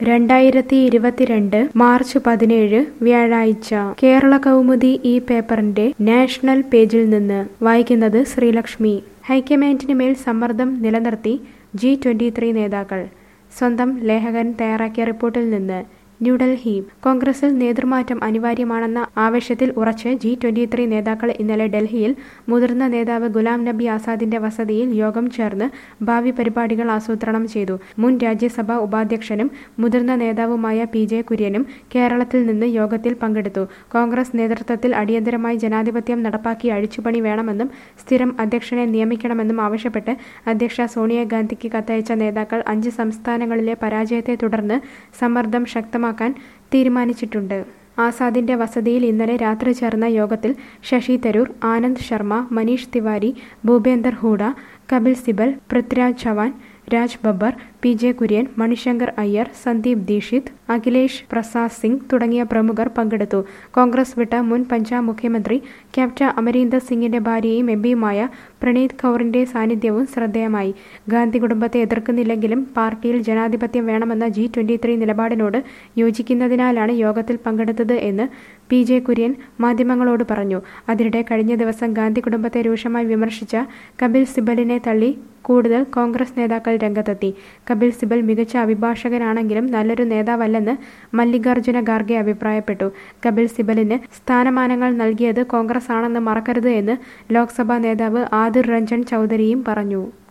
രണ്ടായിരത്തി ഇരുപത്തിരണ്ട് മാർച്ച് പതിനേഴ് വ്യാഴാഴ്ച കേരള കൗമുദി ഈ പേപ്പറിന്റെ നാഷണൽ പേജിൽ നിന്ന് വായിക്കുന്നത് ശ്രീലക്ഷ്മി ഹൈക്കമാൻഡിന് മേൽ സമ്മർദ്ദം നിലനിർത്തി ജി ട്വന്റി ത്രീ നേതാക്കൾ സ്വന്തം ലേഖകൻ തയ്യാറാക്കിയ റിപ്പോർട്ടിൽ നിന്ന് ന്യൂഡൽഹി കോൺഗ്രസിൽ നേതൃമാറ്റം അനിവാര്യമാണെന്ന ആവശ്യത്തിൽ ഉറച്ച് ജി ട്വന്റി ത്രീ നേതാക്കൾ ഇന്നലെ ഡൽഹിയിൽ മുതിർന്ന നേതാവ് ഗുലാം നബി ആസാദിന്റെ വസതിയിൽ യോഗം ചേർന്ന് ഭാവി പരിപാടികൾ ആസൂത്രണം ചെയ്തു മുൻ രാജ്യസഭാ ഉപാധ്യക്ഷനും മുതിർന്ന നേതാവുമായ പി ജെ കുര്യനും കേരളത്തിൽ നിന്ന് യോഗത്തിൽ പങ്കെടുത്തു കോൺഗ്രസ് നേതൃത്വത്തിൽ അടിയന്തരമായി ജനാധിപത്യം നടപ്പാക്കി അഴിച്ചുപണി വേണമെന്നും സ്ഥിരം അധ്യക്ഷനെ നിയമിക്കണമെന്നും ആവശ്യപ്പെട്ട് അധ്യക്ഷ സോണിയാഗാന്ധിക്ക് കത്തയച്ച നേതാക്കൾ അഞ്ച് സംസ്ഥാനങ്ങളിലെ പരാജയത്തെ തുടർന്ന് സമ്മർദ്ദം ശക്തമാക്കാൻ തീരുമാനിച്ചിട്ടുണ്ട് ആസാദിന്റെ വസതിയിൽ ഇന്നലെ രാത്രി ചേർന്ന യോഗത്തിൽ ശശി തരൂർ ആനന്ദ് ശർമ്മ മനീഷ് തിവാരി ഭൂപേന്ദർ ഹൂഡ കപിൽ സിബൽ പൃഥ്വിരാജ് ചവാൻ രാജ് ബബ്ബർ പി ജെ കുര്യൻ മണിശങ്കർ അയ്യർ സന്ദീപ് ദീക്ഷിത് അഖിലേഷ് പ്രസാദ് സിംഗ് തുടങ്ങിയ പ്രമുഖർ പങ്കെടുത്തു കോൺഗ്രസ് വിട്ട മുൻ പഞ്ചാബ് മുഖ്യമന്ത്രി ക്യാപ്റ്റൻ അമരീന്ദർ സിംഗിന്റെ ഭാര്യയും എം പിയുമായ പ്രണീത് കൗറിന്റെ സാന്നിധ്യവും ശ്രദ്ധേയമായി ഗാന്ധി കുടുംബത്തെ എതിർക്കുന്നില്ലെങ്കിലും പാർട്ടിയിൽ ജനാധിപത്യം വേണമെന്ന ജി ട്വന്റി ത്രീ നിലപാടിനോട് യോജിക്കുന്നതിനാലാണ് യോഗത്തിൽ പങ്കെടുത്തത് എന്ന് പി ജെ കുര്യൻ മാധ്യമങ്ങളോട് പറഞ്ഞു അതിനിടെ കഴിഞ്ഞ ദിവസം ഗാന്ധി കുടുംബത്തെ രൂക്ഷമായി വിമർശിച്ച കപിൽ സിബലിനെ തള്ളി കൂടുതൽ കോൺഗ്രസ് നേതാക്കൾ രംഗത്തെത്തി കപിൽ സിബൽ മികച്ച അഭിഭാഷകനാണെങ്കിലും നല്ലൊരു നേതാവല്ലെന്ന് മല്ലികാർജുന ഖാർഗെ അഭിപ്രായപ്പെട്ടു കപിൽ സിബലിന് സ്ഥാനമാനങ്ങൾ നൽകിയത് കോൺഗ്രസ് ആണെന്ന് മറക്കരുത് എന്ന് ലോക്സഭാ നേതാവ് ആദിർ രഞ്ജൻ ചൌധരിയും പറഞ്ഞു